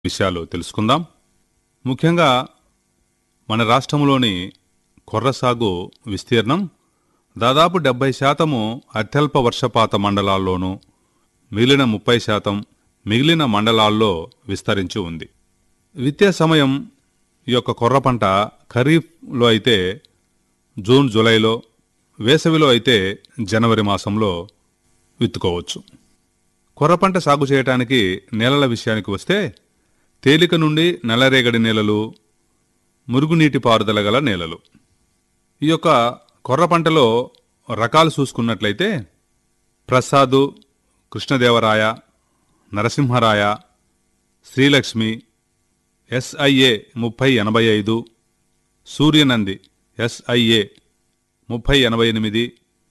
విషయాలు తెలుసుకుందాం ముఖ్యంగా మన రాష్ట్రంలోని కొర్ర సాగు విస్తీర్ణం దాదాపు డెబ్బై శాతము అత్యల్ప వర్షపాత మండలాల్లోనూ మిగిలిన ముప్పై శాతం మిగిలిన మండలాల్లో విస్తరించి ఉంది విత్తే సమయం ఈ యొక్క కొర్ర పంట ఖరీఫ్లో అయితే జూన్ జూలైలో వేసవిలో అయితే జనవరి మాసంలో విత్తుకోవచ్చు కొర్ర పంట సాగు చేయడానికి నేలల విషయానికి వస్తే తేలిక నుండి నల్లరేగడి నేలలు మురుగునీటి పారుదల గల నేలలు ఈ యొక్క కొర్ర పంటలో రకాలు చూసుకున్నట్లయితే ప్రసాదు కృష్ణదేవరాయ నరసింహరాయ శ్రీలక్ష్మి ఎస్ఐఏ ముప్పై ఎనభై ఐదు సూర్యనంది ఎస్ఐఏ ముప్పై ఎనభై ఎనిమిది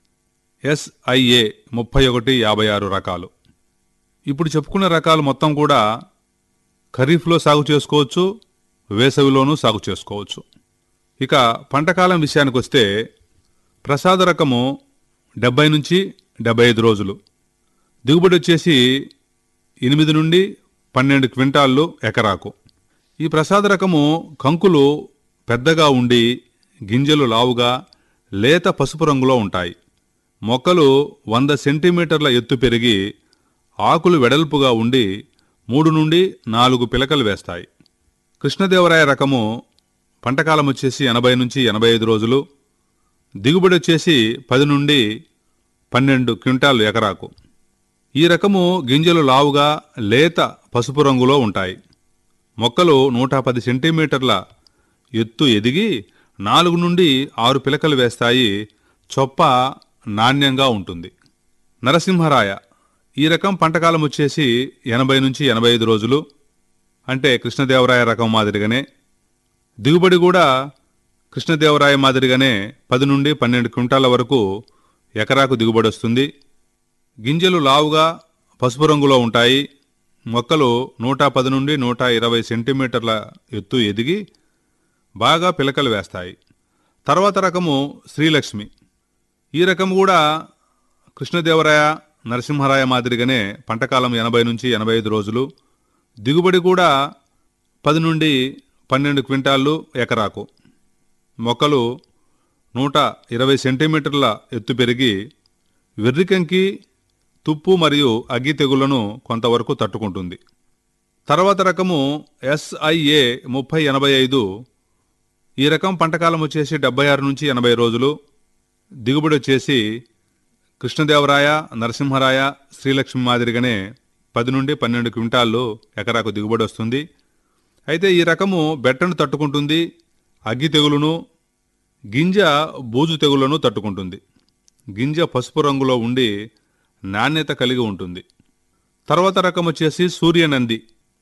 ఎస్ఐఏ ముప్పై ఒకటి యాభై ఆరు రకాలు ఇప్పుడు చెప్పుకున్న రకాలు మొత్తం కూడా ఖరీఫ్లో సాగు చేసుకోవచ్చు వేసవిలోనూ సాగు చేసుకోవచ్చు ఇక పంటకాలం విషయానికి వస్తే ప్రసాద రకము డెబ్బై నుంచి డెబ్బై ఐదు రోజులు దిగుబడి వచ్చేసి ఎనిమిది నుండి పన్నెండు క్వింటాళ్ళు ఎకరాకు ఈ ప్రసాద రకము కంకులు పెద్దగా ఉండి గింజలు లావుగా లేత పసుపు రంగులో ఉంటాయి మొక్కలు వంద సెంటీమీటర్ల ఎత్తు పెరిగి ఆకులు వెడల్పుగా ఉండి మూడు నుండి నాలుగు పిలకలు వేస్తాయి కృష్ణదేవరాయ రకము పంటకాలం వచ్చేసి ఎనభై నుంచి ఎనభై ఐదు రోజులు దిగుబడి వచ్చేసి పది నుండి పన్నెండు క్వింటాలు ఎకరాకు ఈ రకము గింజలు లావుగా లేత పసుపు రంగులో ఉంటాయి మొక్కలు నూట పది సెంటీమీటర్ల ఎత్తు ఎదిగి నాలుగు నుండి ఆరు పిలకలు వేస్తాయి చొప్ప నాణ్యంగా ఉంటుంది నరసింహరాయ ఈ రకం పంటకాలం వచ్చేసి ఎనభై నుంచి ఎనభై ఐదు రోజులు అంటే కృష్ణదేవరాయ రకం మాదిరిగానే దిగుబడి కూడా కృష్ణదేవరాయ మాదిరిగానే పది నుండి పన్నెండు క్వింటాల వరకు ఎకరాకు దిగుబడి వస్తుంది గింజలు లావుగా పసుపు రంగులో ఉంటాయి మొక్కలు నూట పది నుండి నూట ఇరవై సెంటీమీటర్ల ఎత్తు ఎదిగి బాగా పిలకలు వేస్తాయి తర్వాత రకము శ్రీలక్ష్మి ఈ రకం కూడా కృష్ణదేవరాయ నరసింహరాయ మాదిరిగానే పంటకాలం ఎనభై నుంచి ఎనభై ఐదు రోజులు దిగుబడి కూడా పది నుండి పన్నెండు క్వింటాళ్ళు ఎకరాకు మొక్కలు నూట ఇరవై సెంటీమీటర్ల ఎత్తు పెరిగి వెర్రికంకి తుప్పు మరియు అగ్గి తెగుళ్లను కొంతవరకు తట్టుకుంటుంది తర్వాత రకము ఎస్ఐఏ ముప్పై ఎనభై ఐదు ఈ రకం పంటకాలం వచ్చేసి డెబ్బై ఆరు నుంచి ఎనభై రోజులు దిగుబడి వచ్చేసి కృష్ణదేవరాయ నరసింహరాయ శ్రీలక్ష్మి మాదిరిగానే పది నుండి పన్నెండు క్వింటాళ్ళు ఎకరాకు దిగుబడి వస్తుంది అయితే ఈ రకము బెట్టను తట్టుకుంటుంది అగ్గి తెగులును గింజ బూజు తెగులను తట్టుకుంటుంది గింజ పసుపు రంగులో ఉండి నాణ్యత కలిగి ఉంటుంది తర్వాత రకం వచ్చేసి సూర్యనంది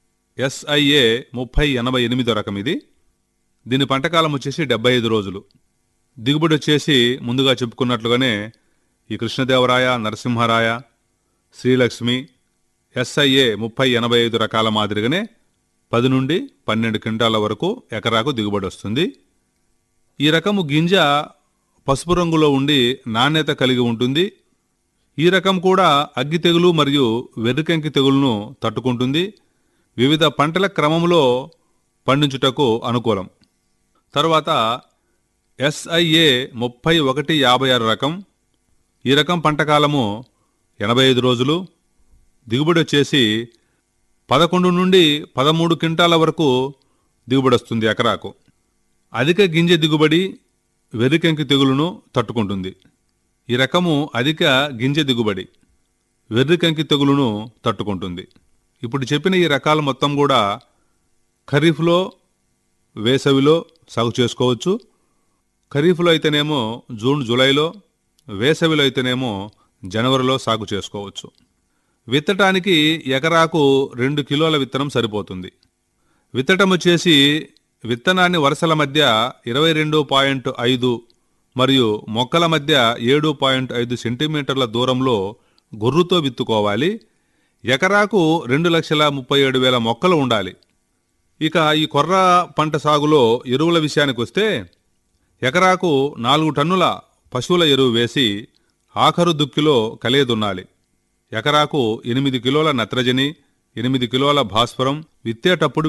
ఎస్ఐఏ ముప్పై ఎనభై ఎనిమిదో రకం ఇది దీని పంటకాలం వచ్చేసి డెబ్బై ఐదు రోజులు దిగుబడి వచ్చేసి ముందుగా చెప్పుకున్నట్లుగానే ఈ కృష్ణదేవరాయ నరసింహరాయ శ్రీలక్ష్మి ఎస్ఐఏ ముప్పై ఎనభై ఐదు రకాల మాదిరిగానే పది నుండి పన్నెండు క్వింటాల వరకు ఎకరాకు దిగుబడి వస్తుంది ఈ రకము గింజ పసుపు రంగులో ఉండి నాణ్యత కలిగి ఉంటుంది ఈ రకం కూడా అగ్గి తెగులు మరియు వెర్రికంకి తెగులును తట్టుకుంటుంది వివిధ పంటల క్రమంలో పండించుటకు అనుకూలం తరువాత ఎస్ఐఏ ముప్పై ఒకటి యాభై ఆరు రకం ఈ రకం పంటకాలము ఎనభై ఐదు రోజులు దిగుబడి వచ్చేసి పదకొండు నుండి పదమూడు క్వింటాల వరకు దిగుబడి వస్తుంది ఎకరాకు అధిక గింజ దిగుబడి వెర్రికంకి తెగులును తట్టుకుంటుంది ఈ రకము అధిక గింజ దిగుబడి వెర్రికంకి తెగులును తట్టుకుంటుంది ఇప్పుడు చెప్పిన ఈ రకాలు మొత్తం కూడా ఖరీఫ్లో వేసవిలో సాగు చేసుకోవచ్చు ఖరీఫ్లో అయితేనేమో జూన్ జూలైలో వేసవిలో అయితేనేమో జనవరిలో సాగు చేసుకోవచ్చు విత్తటానికి ఎకరాకు రెండు కిలోల విత్తనం సరిపోతుంది విత్తటం వచ్చేసి విత్తనాన్ని వరుసల మధ్య ఇరవై రెండు పాయింట్ ఐదు మరియు మొక్కల మధ్య ఏడు పాయింట్ ఐదు సెంటీమీటర్ల దూరంలో గొర్రుతో విత్తుకోవాలి ఎకరాకు రెండు లక్షల ముప్పై ఏడు వేల మొక్కలు ఉండాలి ఇక ఈ కొర్ర పంట సాగులో ఎరువుల విషయానికి వస్తే ఎకరాకు నాలుగు టన్నుల పశువుల ఎరువు వేసి ఆఖరు దుక్కిలో కలియదున్నాలి ఎకరాకు ఎనిమిది కిలోల నత్రజని ఎనిమిది కిలోల భాస్వరం విత్తేటప్పుడు